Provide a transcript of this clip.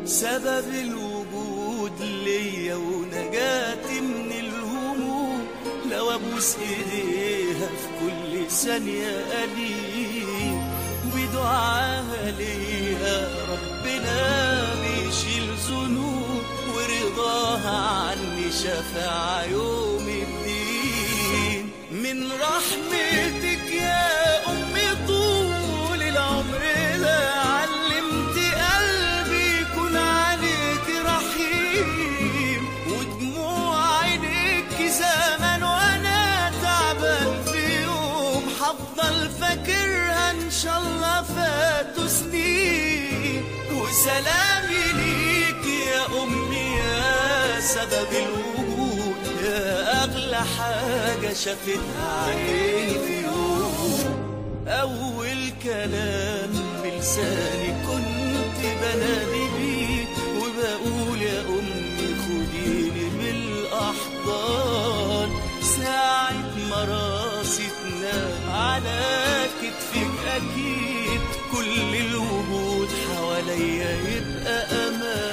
سبب الوجود ليا ونجاتي من الهموم لو ابوس ايديها في كل ثانية قليل بدعاها ليا ربنا بيشيل ذنوب ورضاها عني شفاعة يوم الدين من رحمتك يا أمي طول العمر ده علمت قلبي يكون عليك رحيم ودموع عينيك زمان وانا تعبان في يوم حفضل فاكرها ان شاء الله فاتوا سنين وسلامي ليك يا امي يا سبب الوجود يا اغلى حاجه شافتها عيني في يوم أول كلام بلساني كنت بنادي بيه وبقول يا أمي خديني من الأحضان ساعة ما راسي تنام على كتفك أكيد كل الوجود حواليا يبقى أمان